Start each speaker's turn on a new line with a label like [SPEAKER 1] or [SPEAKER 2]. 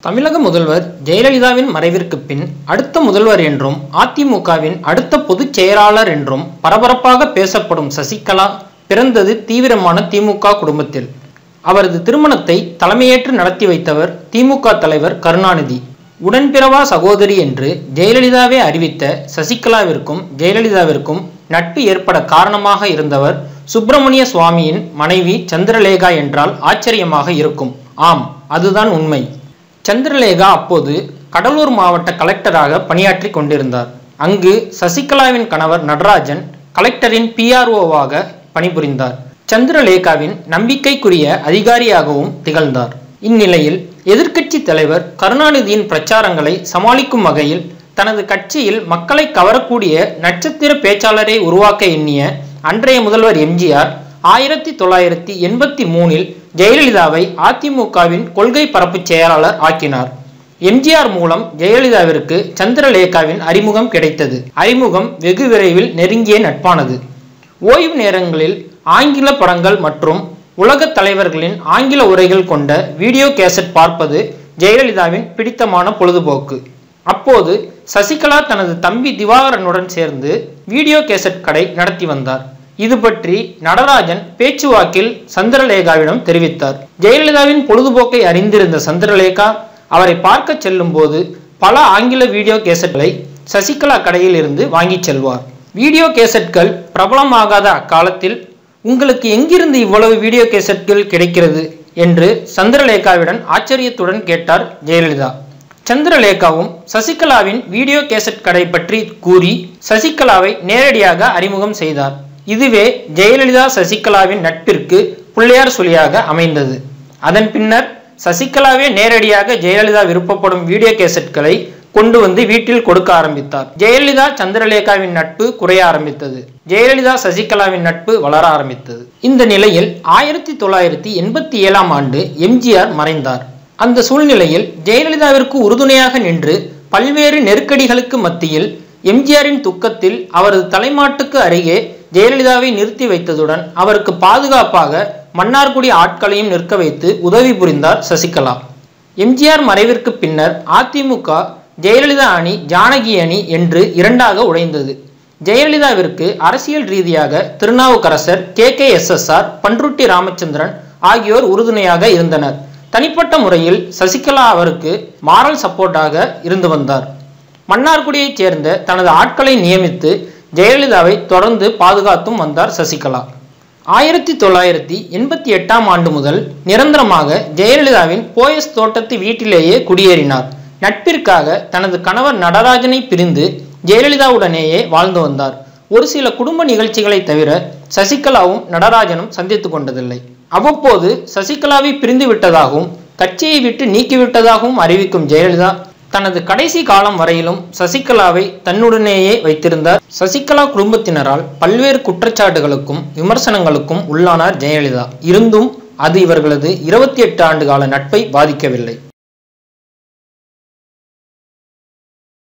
[SPEAKER 1] தமிழக முதல்வர் ஜெயலலிதாவின் மறைவிற்கு பின் அடுத்த முதல்வர் என்றும் அதிமுகவின் அடுத்த பொதுச் செயலாளர் என்றும் பரபரப்பாக பேசப்படும் சசிகலா பிறந்தது தீவிரமான திமுக குடும்பத்தில் அவரது திருமணத்தை தலைமையேற்று நடத்தி வைத்தவர் திமுக தலைவர் கருணாநிதி உடன்பிறவா சகோதரி என்று ஜெயலலிதாவே அறிவித்த சசிகலாவிற்கும் ஜெயலலிதாவிற்கும் நட்பு ஏற்பட காரணமாக இருந்தவர் சுப்பிரமணிய சுவாமியின் மனைவி சந்திரலேகா என்றால் ஆச்சரியமாக இருக்கும் ஆம் அதுதான் உண்மை சந்திரலேகா அப்போது கடலூர் மாவட்ட கலெக்டராக பணியாற்றி கொண்டிருந்தார் அங்கு சசிகலாவின் கணவர் நடராஜன் கலெக்டரின் பிஆர்ஓவாக பணிபுரிந்தார் சந்திரலேகாவின் நம்பிக்கைக்குரிய அதிகாரியாகவும் திகழ்ந்தார் இந்நிலையில் எதிர்க்கட்சி தலைவர் கருணாநிதியின் பிரச்சாரங்களை சமாளிக்கும் வகையில் தனது கட்சியில் மக்களை கவரக்கூடிய நட்சத்திர பேச்சாளரை உருவாக்க எண்ணிய அன்றைய முதல்வர் எம்ஜிஆர் ஆயிரத்தி தொள்ளாயிரத்தி எண்பத்தி மூணில் ஜெயலலிதாவை அதிமுகவின் கொள்கை பரப்பு செயலாளர் ஆக்கினார் எம்ஜிஆர் மூலம் ஜெயலலிதாவிற்கு சந்திரலேகாவின் அறிமுகம் கிடைத்தது அறிமுகம் வெகு விரைவில் நெருங்கிய நட்பானது ஓய்வு நேரங்களில் ஆங்கில படங்கள் மற்றும் உலக தலைவர்களின் ஆங்கில உரைகள் கொண்ட வீடியோ கேசட் பார்ப்பது ஜெயலலிதாவின் பிடித்தமான பொழுதுபோக்கு அப்போது சசிகலா தனது தம்பி திவாகரனுடன் சேர்ந்து வீடியோ கேசட் கடை நடத்தி வந்தார் இது பற்றி நடராஜன் பேச்சுவாக்கில் சந்திரலேகாவிடம் தெரிவித்தார் ஜெயலலிதாவின் பொழுதுபோக்கை அறிந்திருந்த சந்திரலேகா அவரை பார்க்க செல்லும் போது பல ஆங்கில வீடியோ கேசட்களை சசிகலா கடையில் இருந்து வாங்கிச் செல்வார் வீடியோ கேசட்கள் பிரபலமாகாத அக்காலத்தில் உங்களுக்கு எங்கிருந்து இவ்வளவு வீடியோ கேசட்கள் கிடைக்கிறது என்று சந்திரலேகாவிடம் ஆச்சரியத்துடன் கேட்டார் ஜெயலலிதா சந்திரலேகாவும் சசிகலாவின் வீடியோ கேசட் கடை பற்றி கூறி சசிகலாவை நேரடியாக அறிமுகம் செய்தார் இதுவே ஜெயலலிதா சசிகலாவின் நட்பிற்கு பிள்ளையார் சுழியாக அமைந்தது அதன் பின்னர் சசிகலாவே நேரடியாக ஜெயலலிதா விருப்பப்படும் வீடியோ கேசட்களை கொண்டு வந்து வீட்டில் கொடுக்க ஆரம்பித்தார் ஜெயலலிதா சந்திரலேகாவின் நட்பு குறைய ஆரம்பித்தது ஜெயலலிதா சசிகலாவின் நட்பு வளர ஆரம்பித்தது இந்த நிலையில் ஆயிரத்தி தொள்ளாயிரத்தி எண்பத்தி ஏழாம் ஆண்டு எம்ஜிஆர் மறைந்தார் அந்த சூழ்நிலையில் ஜெயலலிதாவிற்கு உறுதுணையாக நின்று பல்வேறு நெருக்கடிகளுக்கு மத்தியில் எம்ஜிஆரின் துக்கத்தில் அவரது தலைமாட்டுக்கு அருகே ஜெயலலிதாவை நிறுத்தி வைத்ததுடன் அவருக்கு பாதுகாப்பாக மன்னார்குடி ஆட்களையும் நிற்க வைத்து உதவி புரிந்தார் சசிகலா எம்ஜிஆர் மறைவிற்கு பின்னர் அதிமுக ஜெயலலிதா அணி ஜானகி அணி என்று இரண்டாக உடைந்தது ஜெயலலிதாவிற்கு அரசியல் ரீதியாக Thirunavukkarasar K K S S R Panruti Ramachandran ஆகியோர் உறுதுணையாக இருந்தனர் தனிப்பட்ட முறையில் சசிகலா அவருக்கு மாரல் சப்போர்ட்டாக இருந்து வந்தார் மன்னார்குடியைச் சேர்ந்த தனது ஆட்களை நியமித்து ஜெயலலிதாவை தொடர்ந்து பாதுகாத்தும் வந்தார் சசிகலா ஆயிரத்தி தொள்ளாயிரத்தி எண்பத்தி எட்டாம் ஆண்டு முதல் நிரந்தரமாக ஜெயலலிதாவின் போயஸ் தோட்டத்து வீட்டிலேயே குடியேறினார் நட்பிற்காக தனது கணவர் நடராஜனை பிரிந்து ஜெயலலிதாவுடனேயே வாழ்ந்து வந்தார் ஒரு சில குடும்ப நிகழ்ச்சிகளை தவிர சசிகலாவும் நடராஜனும் சந்தித்து கொண்டதில்லை அவ்வப்போது சசிகலாவை பிரிந்து விட்டதாகவும் கட்சியை விட்டு நீக்கிவிட்டதாகவும் அறிவிக்கும் ஜெயலலிதா தனது கடைசி காலம் வரையிலும் சசிகலாவை தன்னுடனேயே வைத்திருந்தார் சசிகலா குடும்பத்தினரால் பல்வேறு குற்றச்சாட்டுகளுக்கும் விமர்சனங்களுக்கும் உள்ளானார் ஜெயலலிதா இருந்தும் அது இவர்களது இருபத்தி எட்டு ஆண்டு கால நட்பை பாதிக்கவில்லை